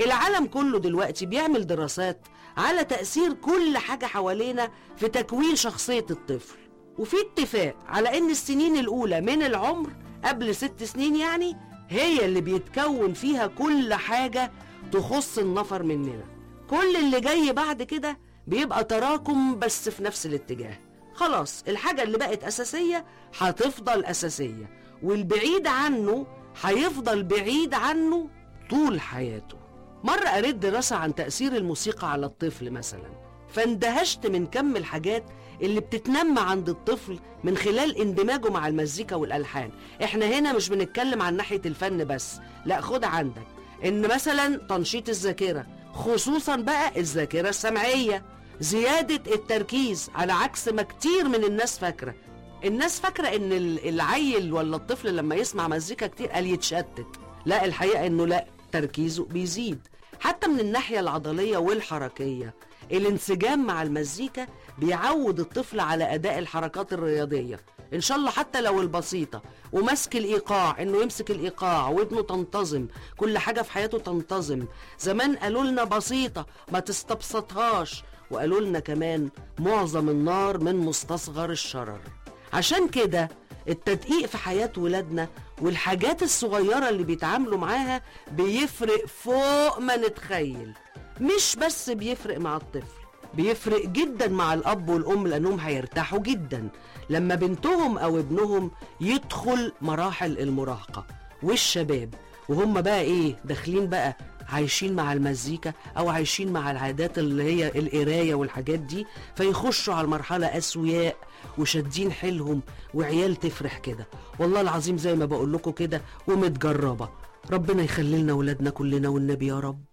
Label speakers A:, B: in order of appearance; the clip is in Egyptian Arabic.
A: العالم كله دلوقتي بيعمل دراسات على تأثير كل حاجة حوالينا في تكوين شخصية الطفل وفي اتفاق على ان السنين الاولى من العمر قبل ست سنين يعني هي اللي بيتكون فيها كل حاجة تخص النفر مننا كل اللي جاي بعد كده بيبقى تراكم بس في نفس الاتجاه خلاص الحاجة اللي بقت أساسية هتفضل أساسية والبعيد عنه هيفضل بعيد عنه طول حياته مرة قريت دراسة عن تأثير الموسيقى على الطفل مثلا فاندهشت من كم الحاجات اللي بتتنمى عند الطفل من خلال اندماجه مع المزيكا والألحان احنا هنا مش بنتكلم عن ناحية الفن بس لا خد عندك ان مثلا تنشيط الذاكرة خصوصا بقى الذاكرة السمعية زيادة التركيز على عكس ما كتير من الناس فاكرة الناس فاكرة ان ال- العيل ولا الطفل لما يسمع مزيكا كتير قال يتشتت لا الحقيقة انه لا تركيزه بيزيد حتى من الناحية العضلية والحركية الانسجام مع المزيكا بيعود الطفل على أداء الحركات الرياضية إن شاء الله حتى لو البسيطة ومسك الإيقاع إنه يمسك الإيقاع ودنه تنتظم كل حاجة في حياته تنتظم زمان قالوا لنا بسيطة ما تستبسطهاش وقالوا لنا كمان معظم النار من مستصغر الشرر عشان كده التدقيق في حياة ولادنا والحاجات الصغيرة اللي بيتعاملوا معاها بيفرق فوق ما نتخيل مش بس بيفرق مع الطفل بيفرق جدا مع الأب والأم لأنهم هيرتاحوا جدا لما بنتهم أو ابنهم يدخل مراحل المراهقة والشباب وهم بقى إيه داخلين بقى عايشين مع المزيكا او عايشين مع العادات اللي هي القرايه والحاجات دي فيخشوا على المرحله اسوياء وشادين حيلهم وعيال تفرح كده والله العظيم زي ما بقول لكم كده ومتجربه ربنا يخلي لنا ولادنا كلنا والنبي يا رب